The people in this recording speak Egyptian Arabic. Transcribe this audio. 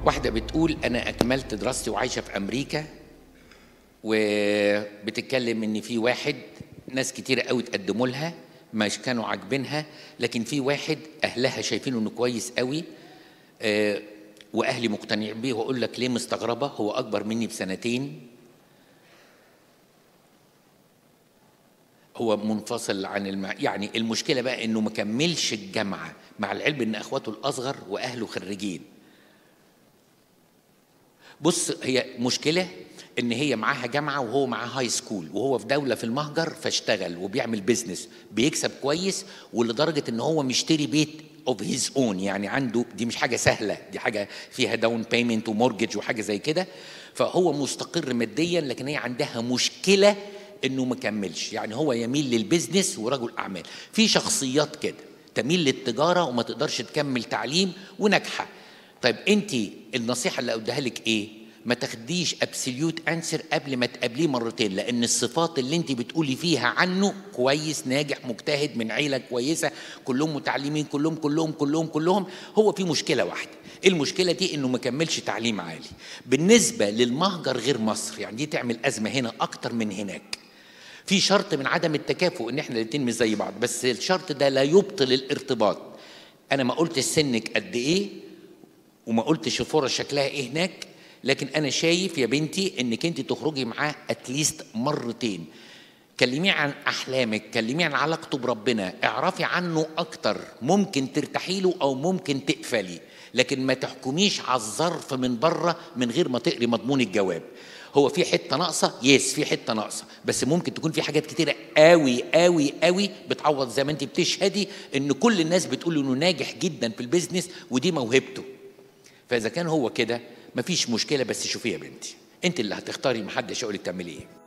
واحدة بتقول أنا أكملت دراستي وعايشة في أمريكا وبتتكلم إن في واحد ناس كتيرة قوي تقدموا لها مش كانوا عاجبينها لكن في واحد أهلها شايفينه إنه كويس قوي آه، وأهلي مقتنعين بيه وأقول لك ليه مستغربة هو أكبر مني بسنتين هو منفصل عن المع... يعني المشكلة بقى إنه ما كملش الجامعة مع العلم إن أخواته الأصغر وأهله خريجين بص هي مشكلة إن هي معاها جامعة وهو معاه هاي سكول وهو في دولة في المهجر فاشتغل وبيعمل بيزنس بيكسب كويس ولدرجة إن هو مشتري بيت اوف هيز اون يعني عنده دي مش حاجة سهلة دي حاجة فيها داون بيمنت ومورجج وحاجة زي كده فهو مستقر ماديا لكن هي عندها مشكلة انه ما كملش يعني هو يميل للبيزنس ورجل اعمال في شخصيات كده تميل للتجاره وما تقدرش تكمل تعليم وناجحه طيب انت النصيحه اللي اقولها لك ايه ما تاخديش ابسوليوت انسر قبل ما تقابليه مرتين لان الصفات اللي انت بتقولي فيها عنه كويس ناجح مجتهد من عيله كويسه كلهم متعلمين كلهم كلهم كلهم كلهم هو في مشكله واحده المشكله دي انه ما كملش تعليم عالي بالنسبه للمهجر غير مصر يعني دي تعمل ازمه هنا اكتر من هناك في شرط من عدم التكافؤ ان احنا الاثنين مش زي بعض بس الشرط ده لا يبطل الارتباط انا ما قلتش سنك قد ايه وما قلتش الفرص شكلها ايه هناك لكن انا شايف يا بنتي انك انت تخرجي معاه اتليست مرتين كلميه عن احلامك كلميه عن علاقته بربنا اعرفي عنه اكتر ممكن ترتاحي له او ممكن تقفلي لكن ما تحكميش على الظرف من بره من غير ما تقري مضمون الجواب هو في حته ناقصه يس في حته ناقصه بس ممكن تكون في حاجات كتيره قوي قوي قوي بتعوض زي ما انت بتشهدي ان كل الناس بتقول انه ناجح جدا في البيزنس ودي موهبته فاذا كان هو كده مفيش مشكله بس شوفي يا بنتي انت اللي هتختاري محدش يقول لك تعملي ايه